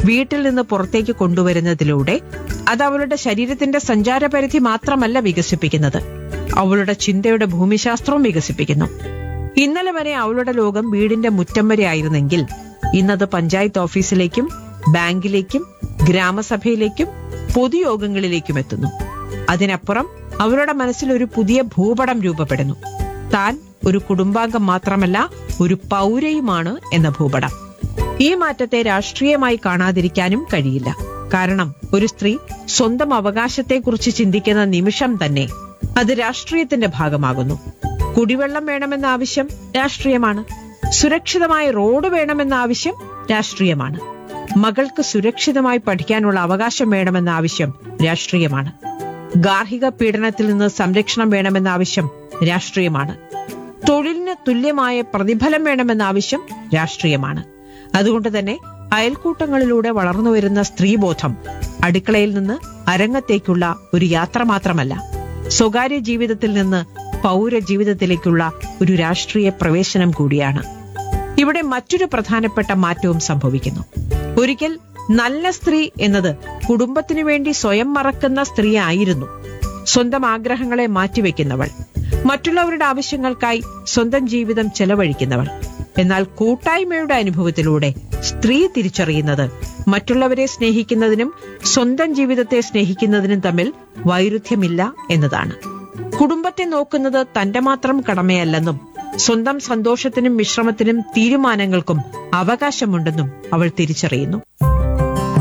വീട്ടിൽ നിന്ന് പുറത്തേക്ക് കൊണ്ടുവരുന്നതിലൂടെ അത് അവളുടെ ശരീരത്തിന്റെ സഞ്ചാരപരിധി മാത്രമല്ല വികസിപ്പിക്കുന്നത് അവളുടെ ചിന്തയുടെ ഭൂമിശാസ്ത്രവും വികസിപ്പിക്കുന്നു ഇന്നലെ വരെ അവളുടെ ലോകം വീടിന്റെ മുറ്റം വരെ ആയിരുന്നെങ്കിൽ ഇന്നത് പഞ്ചായത്ത് ഓഫീസിലേക്കും ബാങ്കിലേക്കും ഗ്രാമസഭയിലേക്കും പൊതുയോഗങ്ങളിലേക്കും എത്തുന്നു അതിനപ്പുറം അവരുടെ മനസ്സിൽ ഒരു പുതിയ ഭൂപടം രൂപപ്പെടുന്നു താൻ ഒരു കുടുംബാംഗം മാത്രമല്ല ഒരു പൗരയുമാണ് എന്ന ഭൂപടം ഈ മാറ്റത്തെ രാഷ്ട്രീയമായി കാണാതിരിക്കാനും കഴിയില്ല കാരണം ഒരു സ്ത്രീ സ്വന്തം അവകാശത്തെക്കുറിച്ച് ചിന്തിക്കുന്ന നിമിഷം തന്നെ അത് രാഷ്ട്രീയത്തിന്റെ ഭാഗമാകുന്നു കുടിവെള്ളം വേണമെന്ന ആവശ്യം രാഷ്ട്രീയമാണ് സുരക്ഷിതമായ റോഡ് വേണമെന്ന ആവശ്യം രാഷ്ട്രീയമാണ് മകൾക്ക് സുരക്ഷിതമായി പഠിക്കാനുള്ള അവകാശം വേണമെന്ന ആവശ്യം രാഷ്ട്രീയമാണ് ഗാർഹിക പീഡനത്തിൽ നിന്ന് സംരക്ഷണം വേണമെന്ന ആവശ്യം രാഷ്ട്രീയമാണ് തൊഴിലിന് തുല്യമായ പ്രതിഫലം വേണമെന്ന ആവശ്യം രാഷ്ട്രീയമാണ് അതുകൊണ്ട് തന്നെ അയൽക്കൂട്ടങ്ങളിലൂടെ വളർന്നുവരുന്ന സ്ത്രീബോധം അടുക്കളയിൽ നിന്ന് അരങ്ങത്തേക്കുള്ള ഒരു യാത്ര മാത്രമല്ല സ്വകാര്യ ജീവിതത്തിൽ നിന്ന് പൗര ജീവിതത്തിലേക്കുള്ള ഒരു രാഷ്ട്രീയ പ്രവേശനം കൂടിയാണ് ഇവിടെ മറ്റൊരു പ്രധാനപ്പെട്ട മാറ്റവും സംഭവിക്കുന്നു ഒരിക്കൽ നല്ല സ്ത്രീ എന്നത് കുടുംബത്തിനു വേണ്ടി സ്വയം മറക്കുന്ന സ്ത്രീ ആയിരുന്നു സ്വന്തം ആഗ്രഹങ്ങളെ മാറ്റിവെക്കുന്നവൾ മറ്റുള്ളവരുടെ ആവശ്യങ്ങൾക്കായി സ്വന്തം ജീവിതം ചെലവഴിക്കുന്നവൾ എന്നാൽ കൂട്ടായ്മയുടെ അനുഭവത്തിലൂടെ സ്ത്രീ തിരിച്ചറിയുന്നത് മറ്റുള്ളവരെ സ്നേഹിക്കുന്നതിനും സ്വന്തം ജീവിതത്തെ സ്നേഹിക്കുന്നതിനും തമ്മിൽ വൈരുദ്ധ്യമില്ല എന്നതാണ് കുടുംബത്തെ നോക്കുന്നത് തന്റെ മാത്രം കടമയല്ലെന്നും സ്വന്തം സന്തോഷത്തിനും വിശ്രമത്തിനും തീരുമാനങ്ങൾക്കും അവകാശമുണ്ടെന്നും അവൾ തിരിച്ചറിയുന്നു